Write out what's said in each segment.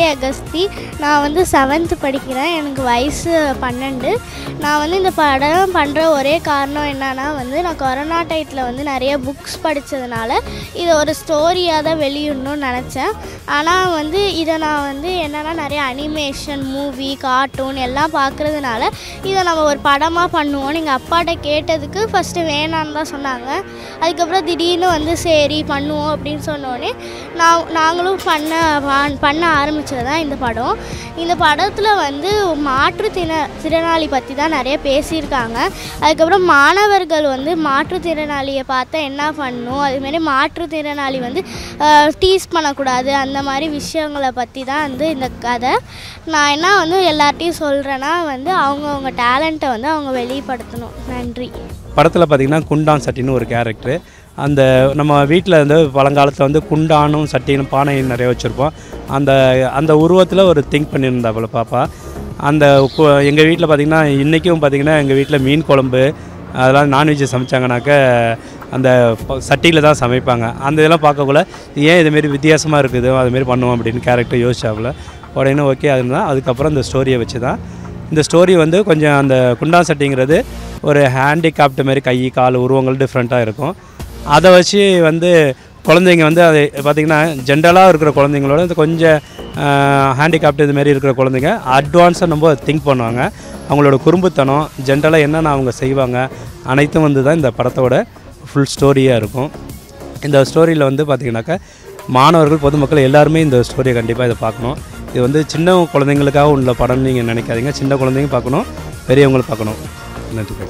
அகஸ்தி நான் வந்து செவன்த்து படிக்கிறேன் எனக்கு வயசு பன்னெண்டு நான் வந்து இந்த படம் பண்ணுற ஒரே காரணம் என்னன்னா வந்து நான் கொரோனா டைத்தில் வந்து நிறைய புக்ஸ் படித்ததுனால இதை ஒரு ஸ்டோரியாக தான் வெளியிடணும்னு நினச்சேன் ஆனால் வந்து இதை நான் வந்து என்னென்னா நிறைய அனிமேஷன் மூவி கார்ட்டூன் எல்லாம் பார்க்குறதுனால இதை நம்ம ஒரு படமாக பண்ணுவோம் எங்கள் அப்பாட்ட கேட்டதுக்கு ஃபஸ்ட்டு வேணான்னு தான் சொன்னாங்க அதுக்கப்புறம் திடீர்னு வந்து சரி பண்ணுவோம் அப்படின்னு சொன்னோடனே நான் நாங்களும் பண்ண பா- பண்ண ஆரம்பித்தது தான் இந்த படம் இந்த படத்தில் வந்து மாற்றுத்திற திறனாளி பற்றி தான் நிறைய பேசியிருக்காங்க அதுக்கப்புறம் மாணவர்கள் வந்து மாற்றுத்திறனாளியை பார்த்தா என்ன பண்ணணும் அதுமாரி மாற்றுத்திறனாளி வந்து டீஸ் பண்ணக்கூடாது அந்த மாதிரி விஷயங்களை பற்றி தான் வந்து இந்த கதை நான் என்ன வந்து எல்லார்ட்டையும் சொல்கிறேன்னா வந்து அவங்கவுங்க டேலண்ட்டை வந்து அவங்க வெளிப்படுத்தணும் நன்றி படத்தில் பார்த்திங்கன்னா குண்டான் சட்டின்னு ஒரு கேரக்டரு அந்த நம்ம வீட்டில் வந்து பழங்காலத்தில் வந்து குண்டானும் சட்டினும் பானையும் நிறைய வச்சுருப்போம் அந்த அந்த உருவத்தில் ஒரு திங்க் பண்ணியிருந்தாப்புல பாப்பா அந்த எங்கள் வீட்டில் பார்த்திங்கன்னா இன்றைக்கும் பார்த்திங்கன்னா எங்கள் வீட்டில் மீன் குழம்பு அதெல்லாம் நான்வெஜ் சமைச்சாங்கனாக்க அந்த சட்டியில் தான் சமைப்பாங்க அந்த இதெல்லாம் பார்க்கக்குள்ள ஏன் இதுமாரி வித்தியாசமாக இருக்குது அதுமாரி பண்ணுவோம் அப்படின்னு கேரக்டர் யோசிச்சாப்புல உடனே ஓகே அதுதான் அதுக்கப்புறம் இந்த ஸ்டோரியை வச்சு தான் இந்த ஸ்டோரி வந்து கொஞ்சம் அந்த குண்டா சட்டிங்கிறது ஒரு ஹேண்டிகாப்டு மாதிரி கை கால் உருவங்கள் டிஃப்ரெண்ட்டாக இருக்கும் அதை வச்சு வந்து குழந்தைங்க வந்து அது பார்த்திங்கன்னா ஜென்ரலாக இருக்கிற குழந்தைங்களோட இது கொஞ்சம் ஹேண்டிகாப்டு இது மாதிரி இருக்கிற குழந்தைங்க அட்வான்ஸாக நம்ம திங்க் பண்ணுவாங்க அவங்களோட குறும்புத்தனம் ஜென்ரலாக என்னென்ன அவங்க செய்வாங்க அனைத்தும் வந்து தான் இந்த படத்தோட ஃபுல் ஸ்டோரியாக இருக்கும் இந்த ஸ்டோரியில் வந்து பார்த்திங்கனாக்கா மாணவர்கள் பொதுமக்கள் எல்லாருமே இந்த ஸ்டோரியை கண்டிப்பாக இதை பார்க்கணும் இது வந்து சின்ன குழந்தைங்களுக்காக உள்ள படம்னு நீங்கள் நினைக்காதீங்க சின்ன குழந்தைங்க பார்க்கணும் பெரியவங்களும் பார்க்கணும் நன்றி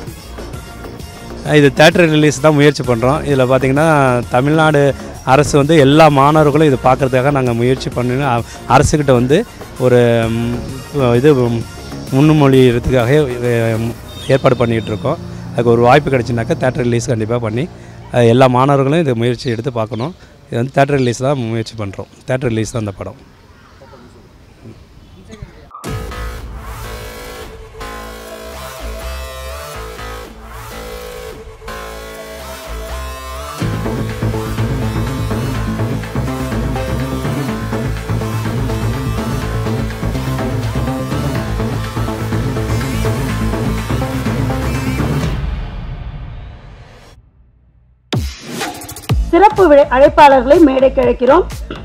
இது தேட்டர் ரிலீஸ் தான் முயற்சி பண்ணுறோம் இதில் பார்த்திங்கன்னா தமிழ்நாடு அரசு வந்து எல்லா மாணவர்களும் இது பார்க்குறதுக்காக நாங்கள் முயற்சி பண்ணி அ- அரசுக்கிட்ட வந்து ஒரு ம், இது முன்மொழிகிறதுக்காக இது, ம், ஏற்பாடு பண்ணிகிட்டு இருக்கோம் அதுக்கு ஒரு வாய்ப்பு கிடைச்சுனாக்கா தேட்டர் ரிலீஸ் கண்டிப்பாக பண்ணி அது எல்லா மாணவர்களும் இது முயற்சி எடுத்து பார்க்கணும் இது வந்து தேட்டர் ரிலீஸ் தான் முயற்சி பண்ணுறோம் தேட்டர் ரிலீஸ் தான் இந்த படம் சிறப்பு விழை- அழைப்பாளர்களை மேடைக்கு அழைக்கிறோம்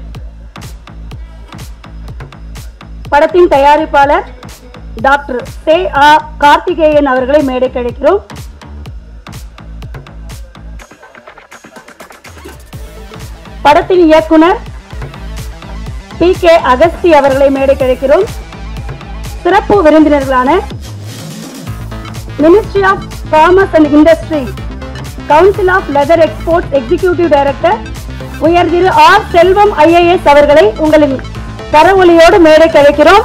படத்தின் தயாரிப்பாளர் டாக்டர் தே ஆ கார்த்திகேயன் அவர்களை மேடைக்கு அழைக்கிறோம் படத்தின் இயக்குனர் பி கே அகஸ்தி அவர்களை மேடைக்கு அழைக்கிறோம் சிறப்பு விருந்தினர்களான ministry of commerce and industry council of leather exports executive director உயர் திரு ஆர் செல்வம் ஐஏஎஸ் அவர்களை உங்களின் கரவொலியோடு மேடைக்கு அழைக்கிறோம்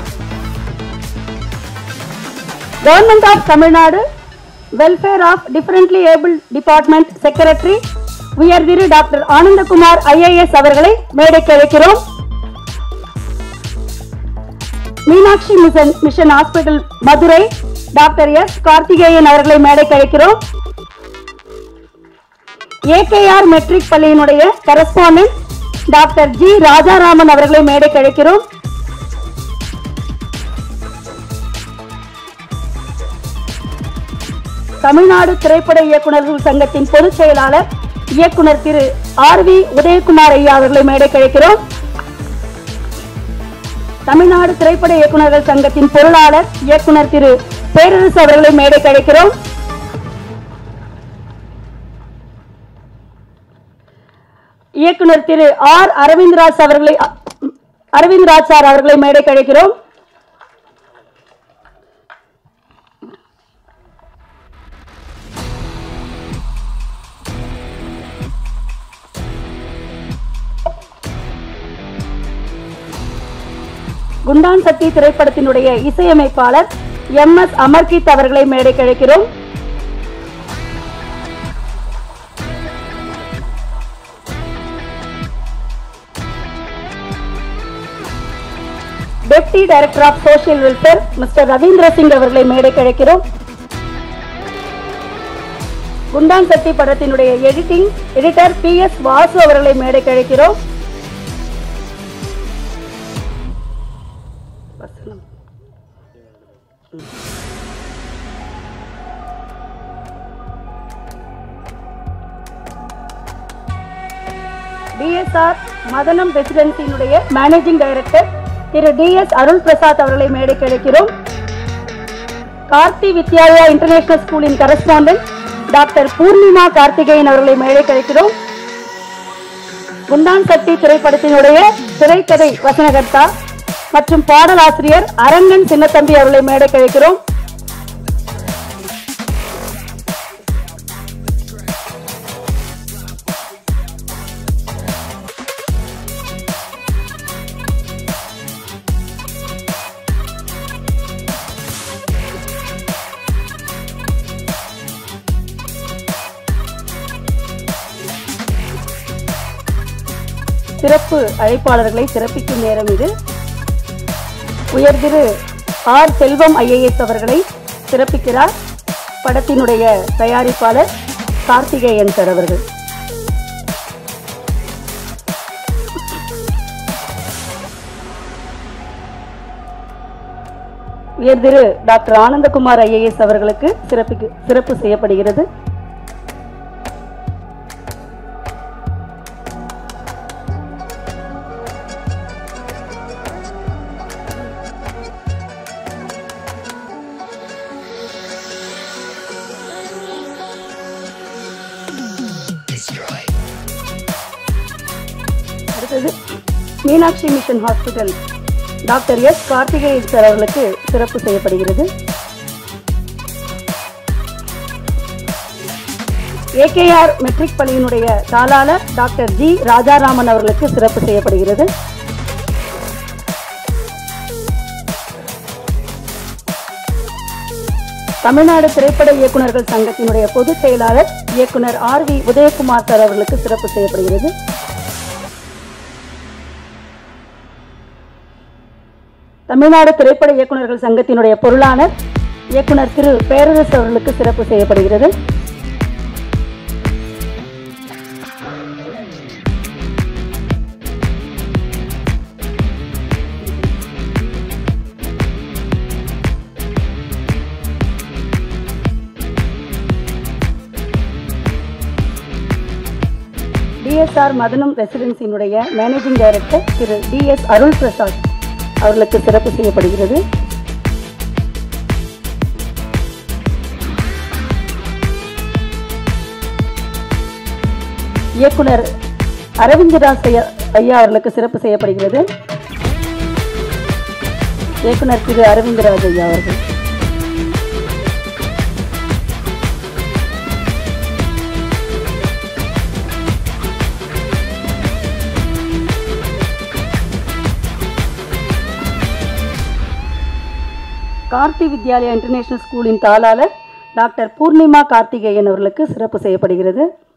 government of Tamil Nadu welfare of differently able department secretary உயர் திரு டாக்டர் ஆனந்தகுமார் ஐஏஎஸ் அவர்களை மேடைக்கு அழைக்கிறோம் Meenakshi mission mission hospital Madurai doctor S Karthikeyan அவர்களை மேடைக்கு அழைக்கிறோம் ஏகேஆர் மெட்ரிக் பள்ளியினுடைய கரஸ்பாண்டன்ட் டாக்டர் ஜி ராஜாராமன் அவர்களை மேடைக்கு அழைக்கிறோம் தமிழ்நாடு திரைப்பட இயக்குநர்கள் சங்கத்தின் பொதுச் செயலாளர் இயக்குனர் திரு ஆர் வி உதயகுமார் ஐயா அவர்களை மேடைக்கு அழைக்கிறோம் தமிழ்நாடு திரைப்பட இயக்குநர்கள் சங்கத்தின் பொருளாளர் இயக்குனர் திரு பேரரசு அவர்களை மேடைக்கு அழைக்கிறோம் இயக்குனர் திரு ஆர் அரவிந்த்ராஜ் அவர்களை அரவிந்த்ராஜ் சார் அவர்களை மேடைக்கு அழைக்கிறோம் குண்டான் சக்தி திரைப்படத்தினுடைய இசையமைப்பாளர் எம் எஸ் அமர்கீத் அவர்களை மேடைக்கு அழைக்கிறோம் deputy director of social welfare mister Ravindra Singh அவர்களை மேடைக்கு அழைக்கிறோம் குண்டான் சக்தி படத்தினுடைய editing editor P S Vasu அவர்களை மேடைக்கு அழைக்கிறோம் டிஎஸ்ஆர் மதனம் ரெசிடென்சியினுடைய மேனேஜிங் டைரக்டர் திரு டிஎஸ் அருள் பிரசாத் அவர்களை மேடைக்கு அழைக்கிறோம் கார்த்தி வித்யாலயா இன்டர்நேஷனல் ஸ்கூலின் கரஸ்பாண்டன்ட் டாக்டர் பூர்ணிமா கார்த்திகேயன் அவர்களை மேடைக்கு அழைக்கிறோம் குண்டான் சட்டி திரைப்படத்தினுடைய திரைக்கதை வசனகர்த்தா மற்றும் பாடலாசிரியர் அரங்கன் சின்னத்தம்பி அவர்களை மேடைக்கு அழைக்கிறோம் சிறப்பு அழைப்பாளர்களை சிறப்பிக்கும் நேரம் இது உயர்திரு ஆர் செல்வம் ஐஏஎஸ் அவர்களை சிறப்பிக்கிறார் படத்தினுடைய தயாரிப்பாளர் கார்த்திகேயன் சார் அவர்கள் உயர்திரு டாக்டர் ஆனந்தகுமார் ஐஏஎஸ் அவர்களுக்கு சிறப்பிக்கு சிறப்பு செய்யப்படுகிறது அடுத்தது Meenakshi mission hospital doctor S Karthikeyan sir அவர்களுக்கு சிறப்பு செய்யப்படுகிறது ஏகேஆர் மெட்ரிக் பள்ளியினுடைய தாளாளர் டாக்டர் ஜி ராஜாராமன் அவர்களுக்கு சிறப்பு செய்யப்படுகிறது தமிழ்நாடு திரைப்பட இயக்குனர்கள் சங்கத்தினுடைய பொதுச் செயலாளர் இயக்குனர் ஆர் வி உதயகுமார் சார் அவர்களுக்கு சிறப்பு செய்யப்படுகிறது தமிழ்நாடு திரைப்பட இயக்குனர்கள் சங்கத்தினுடைய பொருளாளர் இயக்குனர் திரு பேரரசு அவர்களுக்கு சிறப்பு செய்யப்படுகிறது டிஎஸ்ஆர் மதனம் ரெசிடென்சியினுடைய மேனேஜிங் டைரக்டர் திரு டிஎஸ் அருள் பிரசாத் அவர்களுக்கு சிறப்பு செய்யப்படுகிறது இயக்குனர் அரவிந்தராஸ் ஐயா ஐயா அவர்களுக்கு சிறப்பு செய்யப்படுகிறது இயக்குனர் திரு அரவிந்தராஜ் ஐயா அவர்கள் கார்த்தி வித்யாலயா இன்டர்நேஷனல் ஸ்கூலின் தாளாளர் டாக்டர் பூர்ணிமா கார்த்திகேயன் அவர்களுக்கு சிறப்பு செய்யப்படுகிறது